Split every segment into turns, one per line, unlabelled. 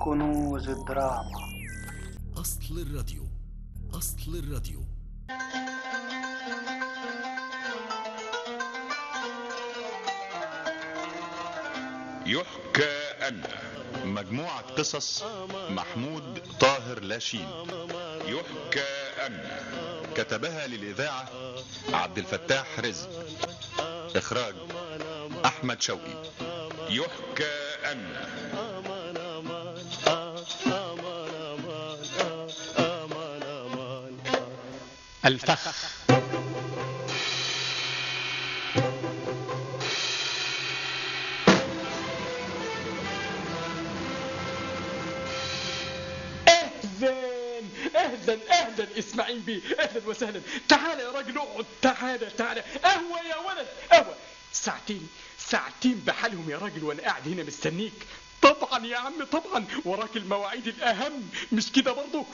كنوز الدراما
أصل الراديو أصل الراديو
يحكى أن مجموعة قصص محمود طاهر لاشين يحكى أن كتبها للإذاعة عبد الفتاح رزق إخراج أحمد شوقي يحكى أن
الفخ
اهلا اهلا اهلا اسماعيل بيه اهلا وسهلا تعال يا راجل اقعد تعال تعال قهوه يا ولد قهوه ساعتين ساعتين بحالهم يا راجل وانا قاعد هنا مستنيك طبعا يا عم طبعا وراك المواعيد الاهم مش كده برضه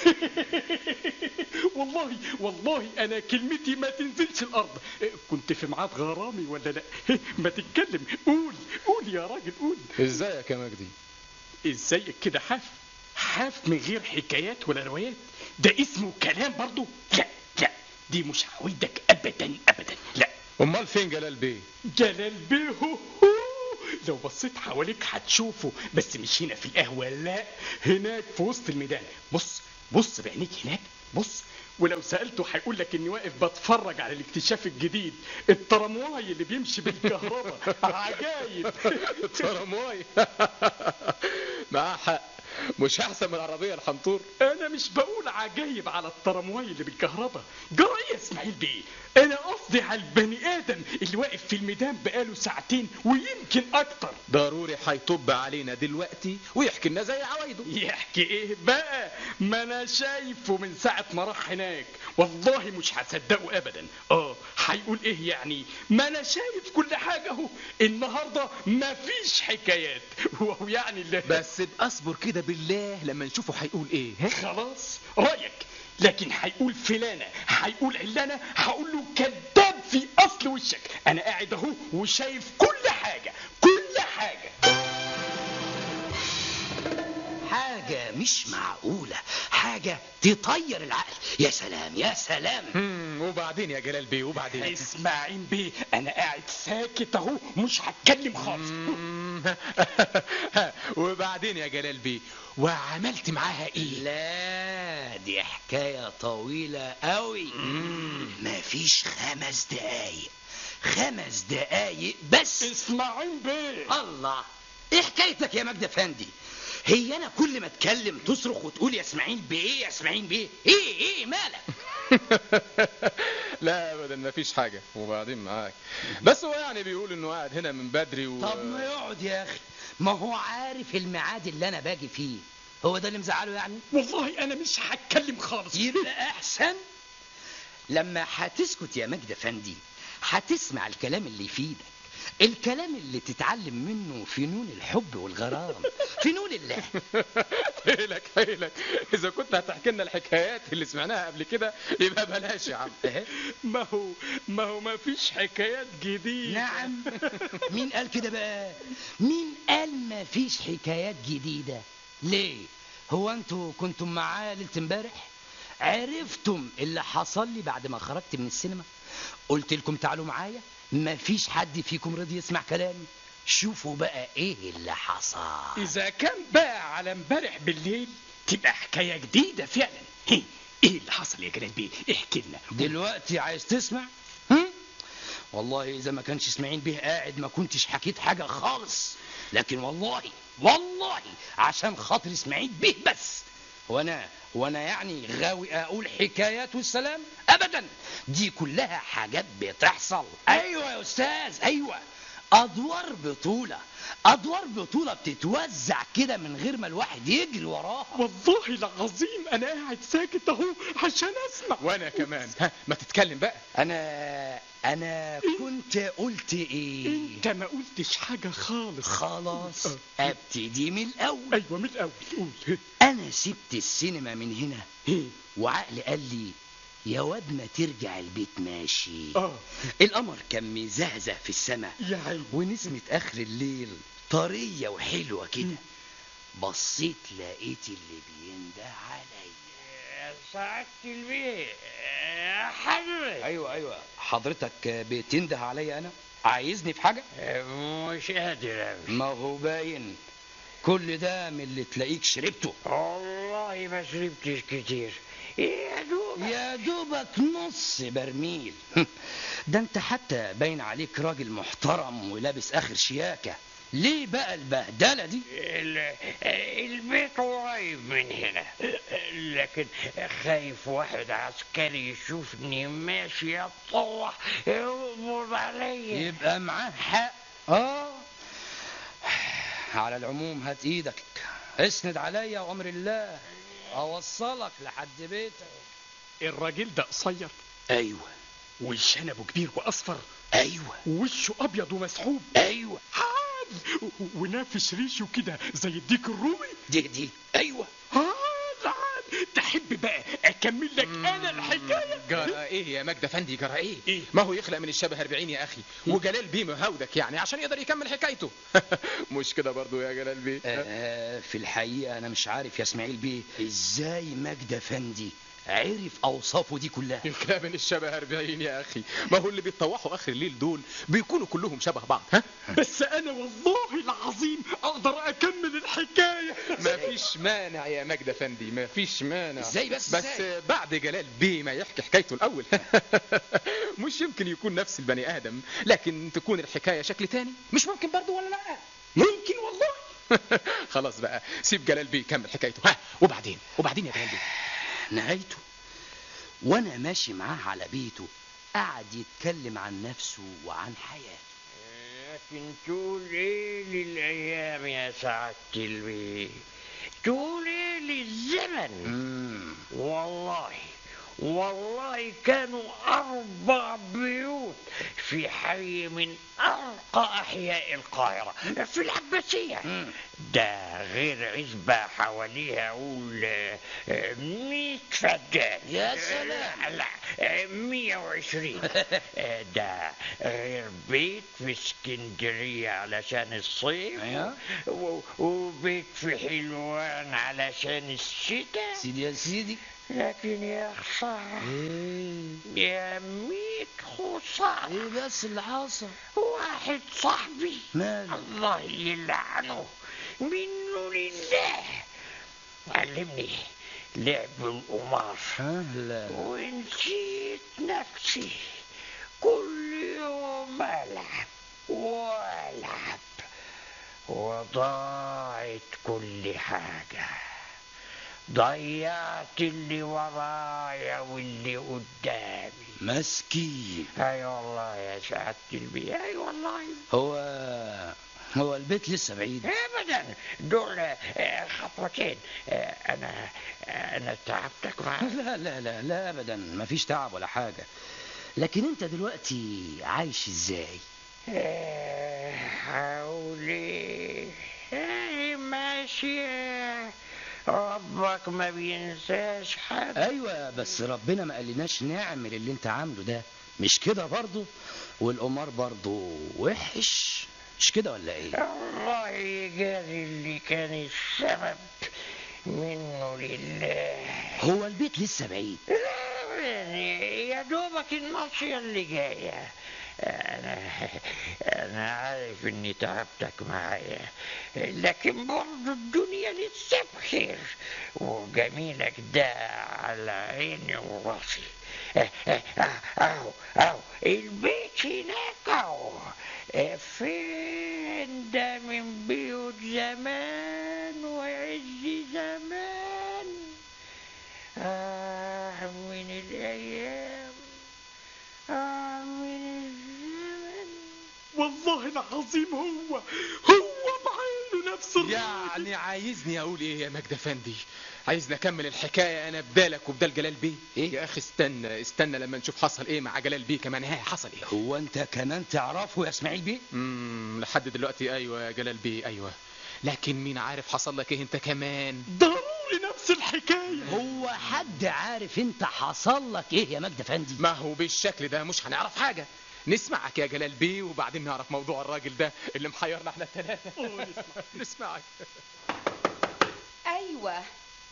والله والله انا كلمتي ما تنزلش الارض كنت في ميعاد غرامي ولا لا ما تتكلم قول قول يا راجل قول
ازيك يا مجدي
ازيك كده حاف حاف من غير حكايات ولا روايات ده اسمه كلام برضو لا لا دي مش عويدك ابدا ابدا لا
امال فين جلال بيه
جلال بيه هو هو. لو بصيت حواليك هتشوفه بس مش هنا في القهوة لا هناك في وسط الميدان بص بص بعينيك هناك بص ولو سألته هيقول لك اني واقف بتفرج على الاكتشاف الجديد الترامواي اللي بيمشي بالكهرباء عجايب
ترامواي معاه حق مش احسن من العربيه الحنطور
انا مش بقول عجايب على الترامواي اللي بالكهرباء جرى يا اسماعيل بيه انا قصدي على البني ادم اللي واقف في الميدان بقاله ساعتين ويمكن اكتر
ضروري هيطب علينا دلوقتي ويحكي لنا زي عوايده
يحكي ايه بقى ما انا شايفه من ساعة ما راح هناك والله مش هصدقه ابدا اه هيقول ايه يعني ما انا شايف كل حاجة اهو النهاردة مفيش حكايات وهو يعني اللي
بس اصبر كده بالله لما نشوفه هيقول ايه ها؟
خلاص رايك لكن هيقول فلانة هيقول علانة هقول له كذاب في اصل وشك انا قاعد اهو وشايف كل حاجة كل حاجة
حاجة مش معقولة حاجة تطير العقل يا سلام يا سلام
مم، وبعدين يا جلال بيه وبعدين
اسماعيل بيه انا قاعد ساكت اهو مش هتكلم خالص
مم، وبعدين يا جلال بيه وعملت معاها ايه
لا دي حكاية طويلة قوي مفيش خمس دقايق خمس دقايق بس
اسماعيل بيه
الله ايه حكايتك يا مجدي افندي هي انا كل ما اتكلم تصرخ وتقول يا اسماعيل بايه يا اسماعيل بايه ايه ايه مالك
لا ابدا مفيش حاجه وبعدين معاك بس هو يعني بيقول انه قاعد هنا من بدري و...
طب ما يقعد يا اخي ما هو عارف الميعاد اللي انا باجي فيه هو ده اللي مزعله يعني
والله انا مش هتكلم خالص
يبقى احسن لما هتسكت يا مجدي افندي هتسمع الكلام اللي يفيدك الكلام اللي تتعلم منه فنون الحب والغرام فنون الله
حيلك حيلك اذا كنت هتحكي لنا الحكايات اللي سمعناها قبل كده يبقى بلاش يا عم
ما هو ما هو ما فيش حكايات جديدة
نعم مين قال كده بقى مين قال ما فيش حكايات جديدة ليه هو انتوا كنتم معايا ليلة امبارح عرفتم اللي حصل لي بعد ما خرجت من السينما قلت لكم تعالوا معايا ما فيش حد فيكم رضي يسمع كلامي شوفوا بقى ايه اللي حصل
اذا كان بقى على امبارح بالليل تبقى حكاية جديدة فعلا هي، ايه اللي حصل يا جلال بيه احكي لنا
دلوقتي عايز تسمع هم؟ والله اذا ما كانش اسماعيل بيه قاعد ما كنتش حكيت حاجه خالص لكن والله والله عشان خاطر اسماعيل بيه بس وانا وانا يعني غاوي اقول حكايات والسلام ابدا دي كلها حاجات بتحصل ايوه يا استاذ ايوه ادوار بطوله ادوار بطوله بتتوزع كده من غير ما الواحد يجري وراها
والله العظيم انا قاعد ساكت اهو عشان اسمع
وانا كمان ها ما تتكلم بقى
انا انا كنت قلت ايه
انت ما قلتش حاجة خالص
خلاص ابتدي من الاول
ايوه من الاول قول
انا سبت السينما من هنا
ايه
وعقلي قال لي يا واد ما ترجع البيت ماشي
اه
القمر كان مزهزه في السماء
يا عيني
ونسمة اخر الليل طرية وحلوة كده بصيت لقيت اللي بينده عليا
سعادة البيه يا حضرتك
ايوه ايوه حضرتك بتنده عليا انا عايزني في حاجه
مش قادر أمشي
ما هو باين كل ده من اللي تلاقيك شربته
والله ما شربتش كتير يا دوب
يا دوبك نص برميل ده انت حتى باين عليك راجل محترم ولابس اخر شياكة ليه بقى البهدلة دي
ال- البيت قريب من هنا لكن خايف واحد عسكري يشوفني ماشي يتطوح يقبض عليا
يبقى معاه حق اه على العموم هات ايدك اسند عليا وامر الله اوصلك لحد بيتك
الراجل ده قصير
ايوه
وشنبه كبير واصفر
ايوه
ووشه ابيض ومسحوب
ايوه
عاد و- ونافش ريشه كده زي الديك الرومي
دي دي ايوه
عاد عاد تحب بقى اكمل لك انا الحكايه
جرى ايه يا مجد افندي جرى ايه؟
إيه؟
ما هو يخلق من الشبه 40 يا اخي وجلال بيه مهودك يعني عشان يقدر يكمل حكايته مش كده برضو يا جلال بيه
آه في الحقيقة أنا مش عارف يا إسماعيل بيه إزاي مجد أفندي عرف أوصافه دي كلها
يخلق من الشبه 40 يا اخي ما هو اللي بيتطوحوا اخر الليل دول بيكونوا كلهم شبه بعض ها
بس انا والله العظيم اقدر اكمل الحكايه
ما فيش مانع يا مجد افندي ما فيش مانع
إزاي بس
بس
إزاي؟
بعد جلال بيه ما يحكي حكايته الاول مش يمكن يكون نفس البني ادم لكن تكون الحكايه شكل تاني مش ممكن برضو ولا لا
ممكن والله
خلاص بقى سيب جلال بيه يكمل حكايته ها وبعدين وبعدين يا جلال بيه
نهايته وأنا ماشي معاه على بيته قعد يتكلم عن نفسه وعن حياته
لكن تقول ايه للايام يا سعادة البيه تقول ايه للزمن
مم.
والله والله كانوا أربع بيوت في حي من أرقى أحياء القاهرة في العباسية
مم.
ده غير عزبة حواليها أقول آه، آه، مية فدان
يا سلام.
آه، لا آه، مية وعشرين آه، ده غير بيت في اسكندرية علشان الصيف
أيوة.
و- وبيت في حلوان علشان الشتاء
سيدي يا سيدي
لكن يا خسارة
إيه
يا ميت خسارة
إيه بس اللي حصل
واحد صاحبي
ماله
الله يلعنه منه لله علمني لعب القمار
ها لا
ونسيت نفسي كل يوم ألعب وألعب وضاعت كل حاجة ضيعت اللي ورايا واللي قدامي
مسكين
اي والله يا سعادة البيه اي والله
هو هو البيت لسه بعيد
ابدا دول آه، خطوتين آه، انا انا تعبتك معاك
لا لا لا لا ابدا مفيش تعب ولا حاجه لكن انت دلوقتي عايش ازاي
آه، حولي آه، ماشي ربك ما بينساش حد
ايوه بس ربنا ما قالناش نعمل اللي انت عامله ده مش كده برضه والقمار برضه وحش مش كده ولا ايه
الله يجازي اللي كان السبب منه لله
هو البيت لسه بعيد
يعني يا دوبك الناصية اللي جاية أنا أنا عارف إني تعبتك معايا لكن برضه الدنيا لسه بخير وجميلك ده على عيني وراسي أهو أهو البيت هناك أهو فين ده من بيوت زمان وعز زمان آه من الأيام آه من الزمن
والله العظيم هو هو بعينه نفس الراجل
يعني عايزني اقول ايه يا مجد افندي عايزني اكمل الحكايه انا بدالك وبدال جلال بيه
إيه؟
يا اخي استنى استنى لما نشوف حصل ايه مع جلال بيه كمان ها حصل ايه
هو انت كمان تعرفه يا اسماعيل بيه
امم لحد دلوقتي ايوه يا جلال بيه ايوه لكن مين عارف حصل لك ايه انت كمان
ضروري نفس الحكايه
هو حد عارف انت حصل لك ايه يا مجد افندي
ما هو بالشكل ده مش هنعرف حاجه نسمعك يا جلال بيه وبعدين نعرف موضوع الراجل ده اللي محيرنا احنا الثلاثه نسمعك
ايوه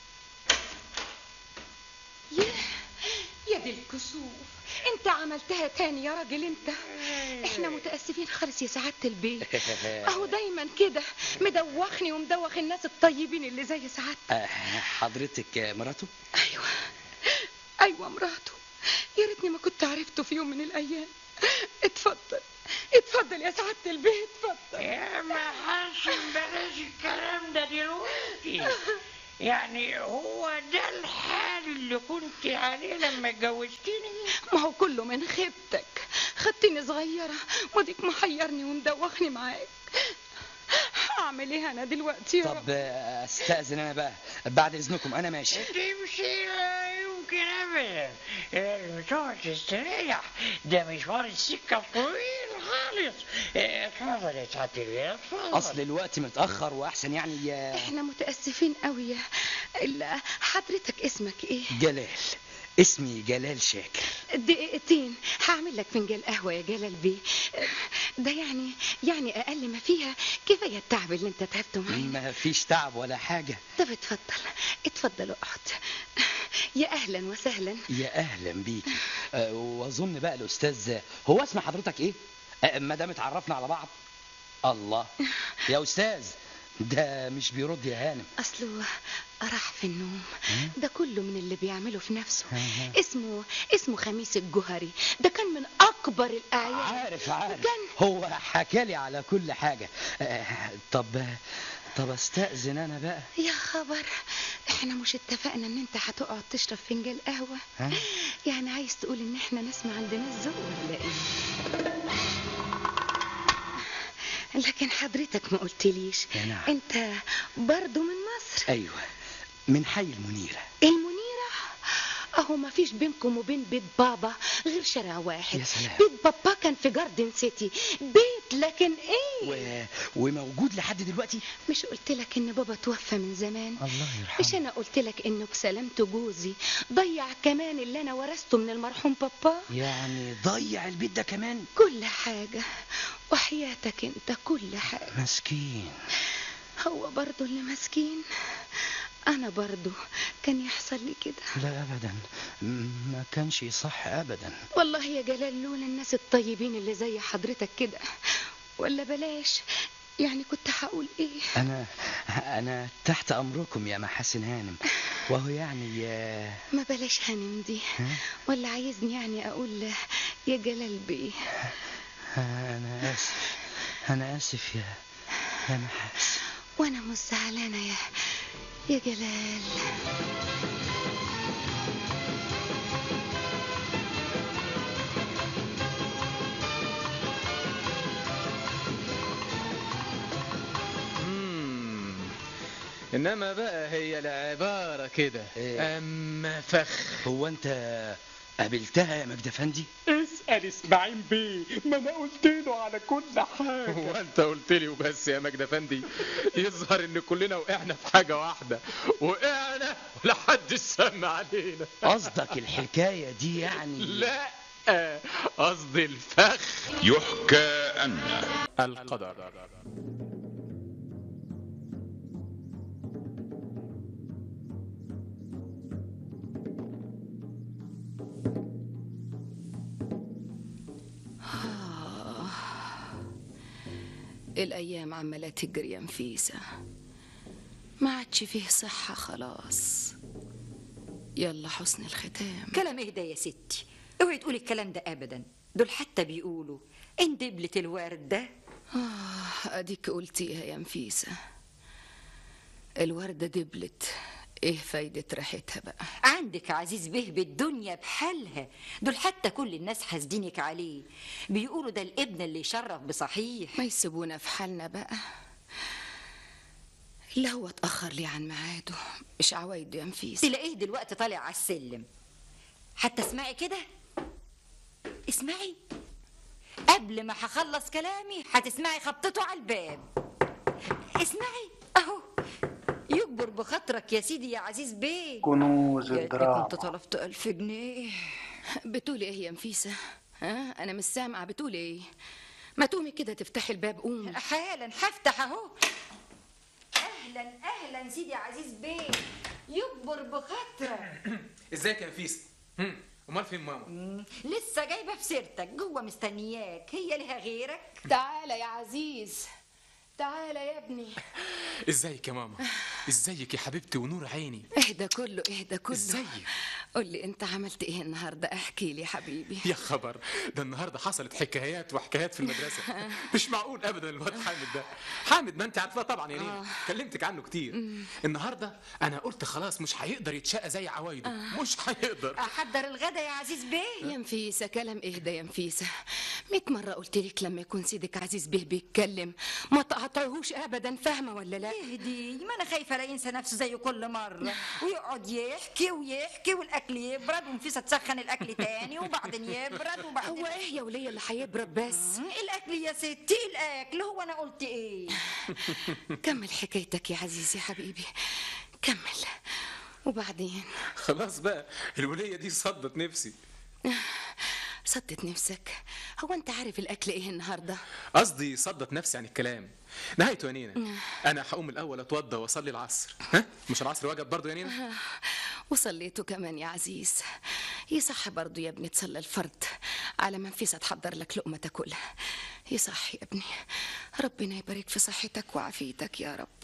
ياه يا دي الكسوف انت عملتها تاني يا راجل انت احنا متاسفين خالص يا سعاده البيت اهو دايما كده مدوخني ومدوخ الناس الطيبين اللي زي سعادتك
آه، حضرتك مراته
ايوه ايوه مراته يا ريتني ما كنت عرفته في يوم من الايام اتفضل اتفضل يا سعاده البيت اتفضل
يا محاسن بلاش الكلام ده دلوقتي يعني هو ده الحال اللي كنت عليه لما اتجوزتني
ما هو كله من خيبتك خدتني صغيرة وديك محيرني ومدوخني معاك هعمل ايه انا دلوقتي يا
طب
رب
آه، استأذن انا بقى بعد اذنكم انا ماشي
تمشي لا يمكن ابدا لازم تقعد تستريح ده مشوار السكه طويل خالص اه، اتفضل يا سعاده البيه اتفضل
اصل الوقت متأخر واحسن يعني آه،
احنا متأسفين قوي يا ال- حضرتك اسمك ايه
جلال اسمي جلال شاكر
دقيقتين هعمل لك فنجان قهوة يا جلال بيه ده يعني يعني اقل ما فيها كفاية التعب اللي انت تعبته معانا
ما فيش تعب ولا حاجة
طب اتفضل اتفضل اقعد يا اهلا وسهلا
يا اهلا بيكي آه، واظن بقى الاستاذ هو اسم حضرتك ايه آه، ما دام اتعرفنا على بعض الله يا استاذ ده مش بيرد يا هانم
اصله راح في النوم ده كله من اللي بيعمله في نفسه
ها.
اسمه اسمه خميس الجهري ده كان من اكبر الاعيان
عارف عارف
كان
هو حكالي على كل حاجة آه، طب طب استأذن انا بقى
يا خبر احنا مش اتفقنا ان انت هتقعد تشرب فنجان قهوه
ها؟
يعني عايز تقول ان احنا ناس ما عندناش ذوق ولا ايه لكن حضرتك ما قلتليش
يا نعم.
انت برضو من مصر
ايوه من حي المنيرة
المنيرة اهو ما فيش بينكم وبين بيت بابا غير شارع واحد
يا سلام.
بيت بابا كان في جاردن سيتي بيت لكن ايه
و... وموجود لحد دلوقتي
مش قلت لك ان بابا توفى من زمان
الله
مش
يرحمه
انا قلت لك انه بسلامته جوزي ضيع كمان اللي انا ورثته من المرحوم بابا
يعني ضيع البيت ده كمان
كل حاجة وحياتك انت كل حاجة
مسكين
هو برضو اللي مسكين انا برضو كان يحصل لي كده
لا ابدا م- ما كانش يصح ابدا
والله يا جلال لولا الناس الطيبين اللي زي حضرتك كده ولا بلاش يعني كنت هقول ايه
انا انا تحت امركم يا محاسن هانم وهو يعني يا
ما بلاش هانم دي ولا عايزني يعني اقول يا جلال بيه
انا اسف انا اسف يا يا محاسن
وانا مش زعلانه يا يا جلال
مم. انما بقى هي العبارة كده
إيه؟
اما فخ
هو انت قابلتها يا مجد افندي
اسأل اسماعيل بيه ما انا قلت له على كل حاجة
هو انت قلت لي وبس يا مجد افندي يظهر ان كلنا وقعنا في حاجة واحدة وقعنا ولا حد سمع علينا
قصدك الحكايه دي يعني
لا قصدي الفخ
يحكى أن
القدر
الايام عماله تجري يا نفيسه ما عادش فيه صحه خلاص يلا حسن الختام
كلام ايه ده يا ستي اوعي تقولي الكلام ده ابدا دول حتى بيقولوا ان دبلة الورد ده
آه أديك قلتيها يا نفيسة الوردة دبلت إيه فايدة ريحتها بقى
عندك عزيز به بالدنيا بحالها دول حتى كل الناس حاسدينك عليه بيقولوا ده الابن اللي يشرف بصحيح
ما يسيبونا في حالنا بقى لا هو اتأخر لي عن ميعاده مش عوايده يا نفيسة
تلاقيه دلوقتي طالع على السلم حتى اسمعي كده اسمعي قبل ما هخلص كلامي هتسمعي خبطته على الباب اسمعي اهو يكبر بخاطرك يا سيدي يا عزيز بيه
كنوز
يا ريتني
الدراما
كنت طلبت ألف جنيه
بتقولي إيه يا نفيسة ها أنا مش سامعة بتقولي إيه ما تقومي كده تفتحي الباب قومي
حالا هفتح اهو اهلا اهلا اهلا سيدي عزيز بيه يكبر بخاطرك
ازيك يا نفيس هم، امال فين ماما
مم، لسه جايبه في سيرتك جوه مستنياك هي لها غيرك
تعالى يا عزيز تعالى يا ابني
ازيك يا ماما ازيك يا حبيبتي ونور عيني
اهدى كله اهدى كله
ازيك
قول لي انت عملت ايه النهارده احكي لي حبيبي
يا خبر ده النهارده حصلت حكايات وحكايات في المدرسه مش معقول ابدا الواد حامد ده حامد ما انت عارفاه طبعا يا نينا كلمتك عنه كتير النهارده انا قلت خلاص مش هيقدر يتشقى زي عوايده مش هيقدر
احضر الغدا يا عزيز بيه
يا نفيسة كلام اهدى يا نفيسة مئة مرة قلت لك لما يكون سيدك عزيز به بيتكلم ما تقاطعهوش ابدا فاهمة ولا لا
اهدي ما انا خايفه لا ينسى نفسه زي كل مره ويقعد يحكي ويحكي والاكل يبرد ونفيسه تسخن الاكل تاني وبعدين يبرد وبعدين
هو ايه يا ولية اللي هيبرد بس
مم، الاكل يا ستي الاكل هو انا قلت ايه
كمل حكايتك يا عزيزي يا حبيبي كمل وبعدين
خلاص بقى الوليه دي صدت نفسي
صدت نفسك هو انت عارف الاكل ايه النهارده
قصدي صدت نفسي عن الكلام نهايته يا نينا انا هقوم الاول اتوضى واصلي العصر ها مش العصر واجب برضه يا نينا
وصليته كمان يا عزيز يصح برضو يا ابني تصلي الفرض على ما نفيسة تحضر لك لقمة تاكلها يصح يا ابني ربنا يبارك في صحتك وعافيتك يا رب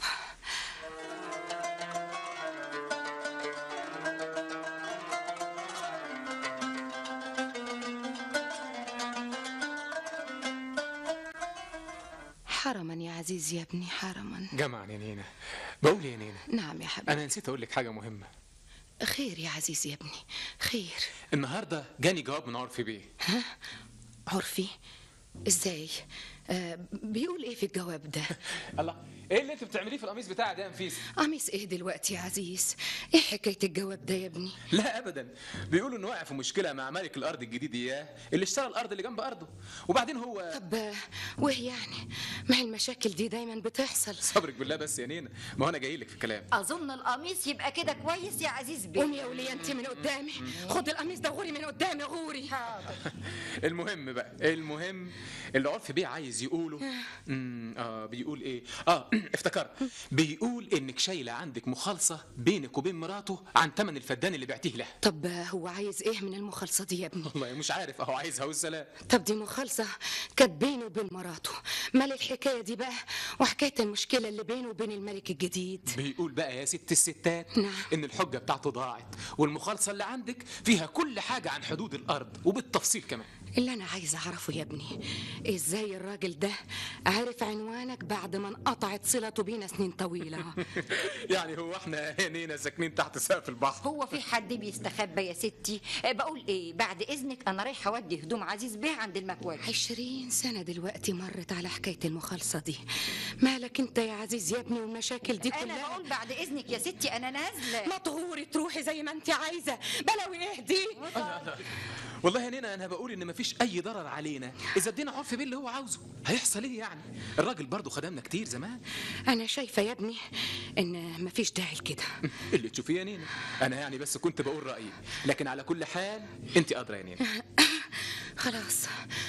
حرما يا عزيز يا ابني حرما
جمعا يا نينا بقول يا نينا
نعم يا حبيبي
انا نسيت اقول لك حاجه مهمه
خير يا عزيز يا ابني خير
النهارده جاني جواب من عرفي بيه
عرفي ازاي آه بيقول ايه في الجواب ده
الله ايه اللي انت بتعمليه في القميص بتاعي ده يا نفيس
قميص ايه دلوقتي يا عزيز ايه حكايه الجواب ده يا ابني
لا ابدا بيقولوا انه واقع في مشكله مع مالك الارض الجديد اياه اللي اشترى الارض اللي جنب ارضه وبعدين هو
طب آه، وايه يعني ما هي المشاكل دي دايما بتحصل
صبرك بالله بس يا نينا ما هو انا جاي لك في الكلام
اظن القميص يبقى كده كويس يا عزيز بيه
قومي يا وليه انت من قدامي خد القميص ده غوري من قدامي غوري
حاضر
المهم بقى المهم اللي عرفي بيه عايز يقوله امم اه بيقول ايه اه افتكرت بيقول انك شايله عندك مخالصه بينك وبين مراته عن ثمن الفدان اللي بعتيه لها
طب آه، هو عايز ايه من المخالصه دي يا ابني
والله مش عارف اهو عايزها والسلام
طب دي مخالصه كانت بينه وبين مراته مال الحكايه دي بقى وحكايه المشكله اللي بينه وبين الملك الجديد
بيقول بقى يا ست الستات
نعم.
ان الحجه بتاعته ضاعت والمخالصه اللي عندك فيها كل حاجه عن حدود الارض وبالتفصيل كمان
اللي انا عايزه اعرفه يا ابني ازاي الراجل ده عرف عنوانك بعد ما انقطعت صلته بينا سنين طويله
يعني هو احنا هنينا ساكنين تحت سقف البحر
هو في حد بيستخبى يا ستي آه، بقول ايه بعد اذنك انا رايحه اودي هدوم عزيز بيه عند المكواج
عشرين سنة دلوقتي مرت على حكاية المخالصة دي مالك انت يا عزيز يا ابني والمشاكل دي
انا
كلها
بقول بعد اذنك يا ستي انا نازله
ما تغوري تروحي زي ما انت عايزة بلاوي ايه دي
والله يا نينا انا بقول ان مفيش اي ضرر علينا اذا ادينا عرف بيه اللي هو عاوزه هيحصل ايه يعني الراجل برضه خدمنا كتير زمان
انا شايفة يا ابني ان مفيش داعي لكده
اللي تشوفيه يا نينا انا يعني بس كنت بقول رايي لكن على كل حال انت ادرى يا نينا
خلاص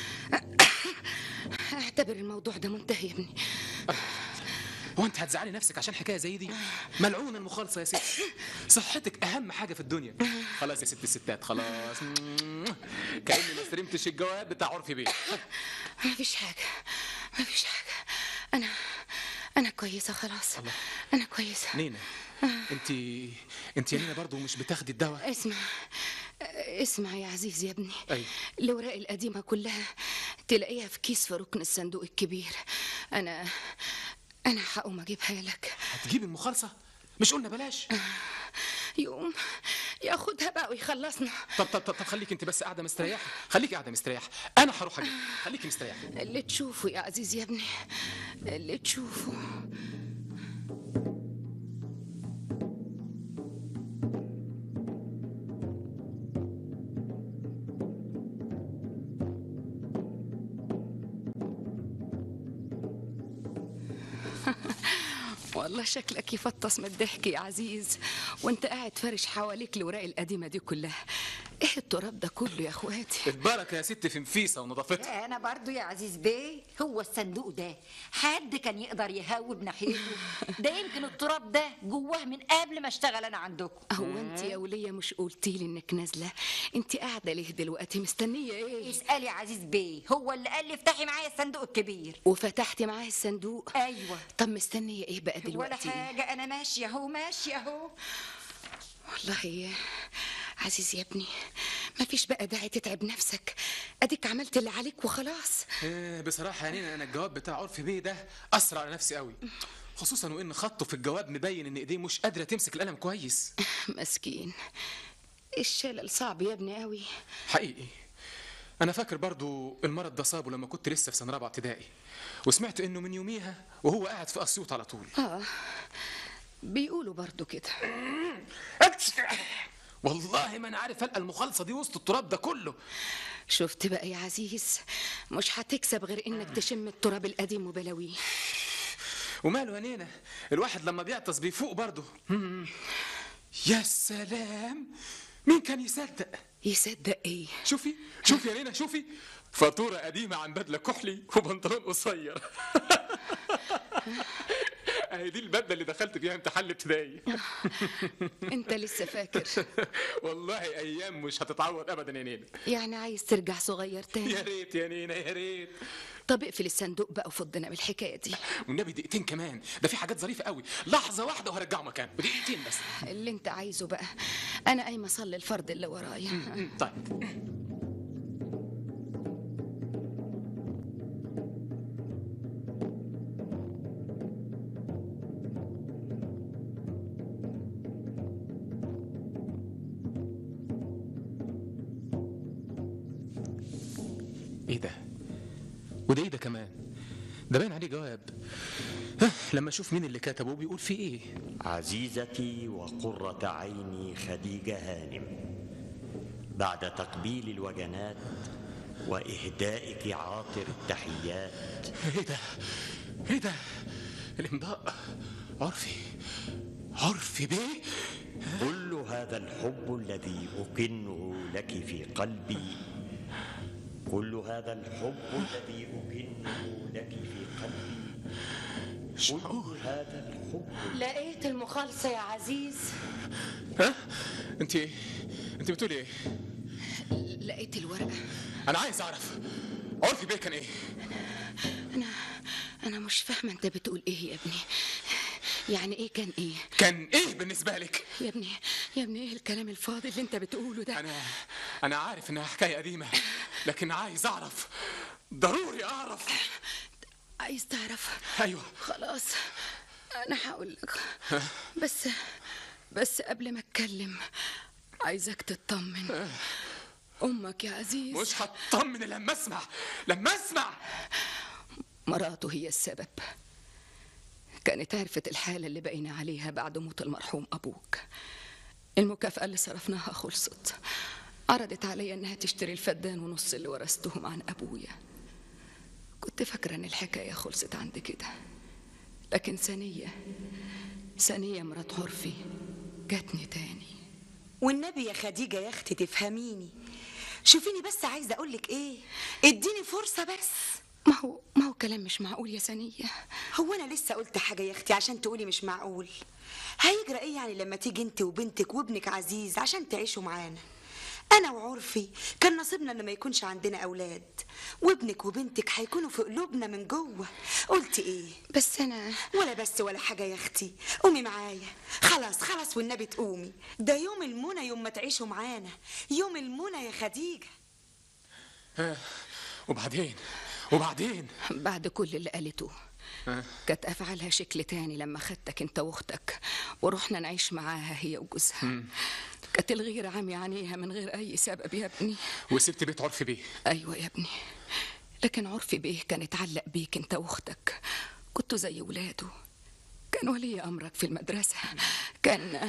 اعتبر الموضوع ده منتهي يا ابني
هو انت هتزعلي نفسك عشان حكايه زي دي ملعونه المخالصه يا ست صحتك اهم حاجه في الدنيا خلاص يا ست الستات خلاص كاني ما استلمتش الجواب بتاع عرفي بيه
مفيش حاجة مفيش حاجة انا انا كويسة خلاص انا كويسة
نينا انت انت يا نينا برضه مش بتاخدي الدواء
اسمع اسمع يا عزيز يا ابني
أيوة.
الأوراق القديمة كلها تلاقيها في كيس في ركن الصندوق الكبير أنا أنا هقوم أجيبها لك
هتجيبي المخالصه مش قلنا بلاش
يقوم ياخدها بقى ويخلصنا
طب طب طب, طب خليك انت بس قاعده مستريحه خليكي قاعده مستريحه انا هروح اجيب خليكي مستريحه
اللي تشوفه يا عزيز يا ابني اللي تشوفه والله شكلك يفطس من الضحك يا عزيز وانت قاعد فارش حواليك الوراق القديمة دي كلها ايه التراب ده كله يا اخواتي
البركه يا ست في نفيسه ونظافتها
انا برضو يا عزيز بيه هو الصندوق ده حد كان يقدر يهوب ناحيته ده يمكن التراب ده جواه من قبل ما اشتغل انا عندكم
هو انت يا وليه مش قلتي لي انك نازله انت قاعده ليه دلوقتي مستنيه ايه
اسالي عزيز بيه هو اللي قال لي افتحي معايا الصندوق الكبير
وفتحتي معاه الصندوق
ايوه
طب مستنيه ايه بقى
ولا
دلوقتي
حاجه انا ماشيه اهو ماشيه اهو
والله يا عزيز يا ابني مفيش بقى داعي تتعب نفسك اديك عملت اللي عليك وخلاص
آه، بصراحه يا نينا انا الجواب بتاع عرف بيه ده اسرع على نفسي قوي خصوصا وان خطه في الجواب مبين ان ايديه مش قادره تمسك القلم كويس
مسكين الشلل صعب يا ابني قوي
حقيقي انا فاكر برضو المرض ده صابه لما كنت لسه في سنه رابعه ابتدائي وسمعت انه من يوميها وهو قاعد في اسيوط على طول
اه بيقولوا برضو كده
والله ما انا عارف القى المخالصه دي وسط التراب ده كله
شفت بقى يا عزيز مش هتكسب غير انك تشم التراب القديم وبلاويه
وماله يا نينا الواحد لما بيعطس بيفوق برضه مم. يا سلام مين كان يصدق
يصدق ايه
شوفي شوفي يا نينا شوفي فاتورة قديمة عن بدلة كحلي وبنطلون قصير اهي دي البدلة اللي دخلت بيها امتحان الابتدائي
انت لسه فاكر
والله ايام مش هتتعوض ابدا يا نينا
يعني عايز ترجع صغير
يا
تاني
ريت يا نينا يا ريت
طب اقفل الصندوق بقى وفضنا من الحكايه دي
والنبي دقيقتين كمان ده في حاجات ظريفة قوي لحظة واحدة وهرجعه مكانه دقيقتين بس
اللي انت عايزه بقى انا قايمه اصلي الفرض اللي ورايا
طيب ايه ده وده ايه ده كمان ده باين عليه جواب ها، لما اشوف مين اللي كتبه بيقول فيه ايه
عزيزتي وقرة عيني خديجة هانم بعد تقبيل الوجنات وإهدائك عاطر التحيات
ايه ده ايه ده الامضاء عرفي عرفي بيه
كل هذا الحب الذي أكنه لك في قلبي كل هذا الحب الذي أكنه لك في قلبي كل هذا الحب
لقيت المخالصه يا عزيز
ها انت انت بتقولي ايه
لقيت الورقه
انا عايز اعرف عرفي بيه كان ايه
انا انا مش فاهمه انت بتقول ايه يا ابني يعني ايه كان ايه
كان ايه بالنسبه لك
يا ابني يا ابني ايه الكلام الفاضي اللي انت بتقوله ده
انا انا عارف انها حكايه قديمه لكن عايز اعرف ضروري اعرف
عايز تعرف
ايوه
خلاص انا هقول لك بس بس قبل ما اتكلم عايزك تطمن امك يا عزيز
مش هطمن إلا لما اسمع لما اسمع
مراته هي السبب كانت عرفت الحالة اللي بقينا عليها بعد موت المرحوم أبوك المكافأة اللي صرفناها خلصت عرضت عليا إنها تشتري الفدان ونص اللي ورثتهم عن أبويا كنت فاكرة إن الحكاية خلصت عند كده لكن ثانية ثانية مرات عرفي جاتني تاني
والنبي يا خديجة يا أختي تفهميني شوفيني بس عايزة أقولك إيه اديني فرصة بس
ما هو ما هو كلام مش معقول يا ثانية
هو أنا لسه قلت حاجة يا أختي عشان تقولي مش معقول هيجرى إيه يعني لما تيجي أنت وبنتك وابنك عزيز عشان تعيشوا معانا أنا وعرفي كان نصيبنا إن ما يكونش عندنا أولاد وابنك وبنتك هيكونوا في قلوبنا من جوه قلت إيه
بس أنا
ولا بس ولا حاجة يا أختي قومي معايا خلاص خلاص والنبي تقومي ده يوم المنى يوم ما تعيشوا معانا يوم المنى يا خديجة
ها، وبعدين وبعدين
بعد كل اللي قالته
ها؟
كانت أفعالها شكل تاني لما خدتك أنت وأختك ورحنا نعيش معاها هي وجوزها كانت الغيرة عامية عينيها من غير أي سبب يا ابني
وسبت بيت عرفي بيه
أيوة يا ابني لكن عرفي بيه كان اتعلق بيك أنت وأختك كنتوا زي ولاده كان ولي أمرك في المدرسة كان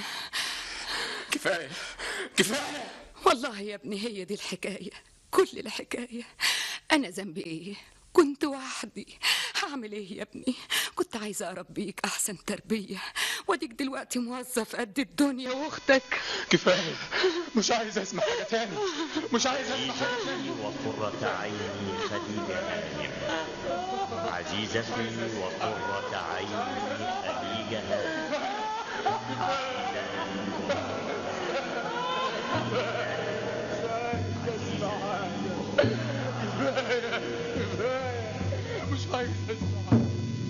كفايه كفايه
والله يا ابني هي دي الحكاية كل الحكاية أنا ذنبي إيه كنت وحدي هعمل إيه يا ابني كنت عايزة أربيك أحسن تربية وأديك دلوقتي موظف قد الدنيا وأختك
كفايه مش عايز اسمع حاجه تاني مش عايز اسمع حاجه
عزيزتي وقرة عيني خديجة هانم عزيزتي وقرة عيني خديجة هانم
مش عايز اسمع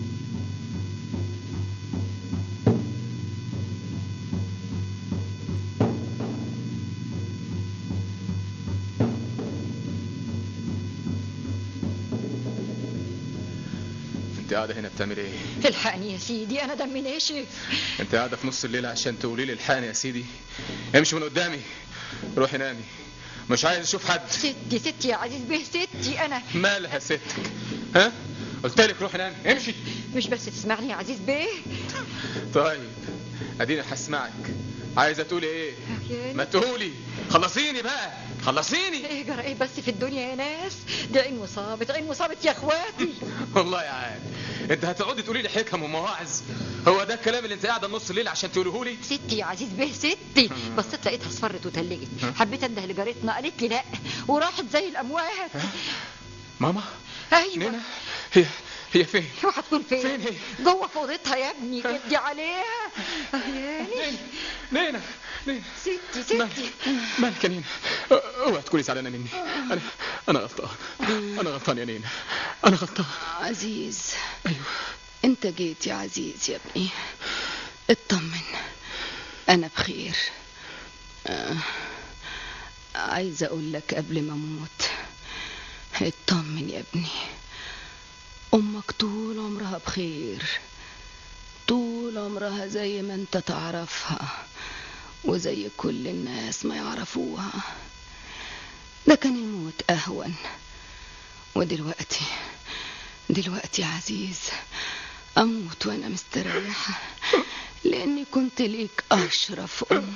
انت قاعده هنا بتعمل ايه
الحقني يا سيدي أنا دمي ناشف
انت قاعده في نص الليل عشان تقولي لي الحقني يا سيدي امشي من قدامي روحي نامي مش عايز اشوف حد
ستي ستي يا عزيز بيه ستي أنا
مالها ستك ها قلت لك روحي نامي امشي
مش بس تسمعني يا عزيز بيه
طيب اديني هسمعك عايزه تقولي ايه ما تقولي خلصيني بقى خلصيني
ايه جرى ايه بس في الدنيا يا ناس ده عين وصابت عين وصابت يا اخواتي
والله يا عاد انت هتقعدي تقولي لي حكم ومواعظ هو ده الكلام اللي انت قاعده نص الليل عشان تقوله لي
ستي يا عزيز بيه ستي بصيت لقيتها اصفرت وتلجت حبيت انده لجارتنا قالت لي لا وراحت زي الاموات
ماما
ايوه
نينا هي هي فين
وهتكون فين
فين هي
جوه في اوضتها يا ابني جدي عليها اهياني
نينا نينا
ستي ستي
مالك يا نينا اه، اوعي تكوني زعلانه مني انا انا غلطان انا غلطان يا نينا انا غلطان
عزيز
ايوه
انت جيت يا عزيز يا ابني اطمن انا بخير آه. عايزه اقول لك قبل ما اموت اطمن يا ابني امك طول عمرها بخير طول عمرها زي ما انت تعرفها وزي كل الناس ما يعرفوها ده كان الموت اهون ودلوقتي دلوقتي يا عزيز اموت وانا مستريحه لاني كنت ليك اشرف ام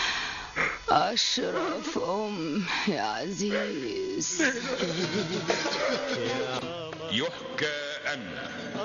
اشرف ام يا عزيز
يحكى أن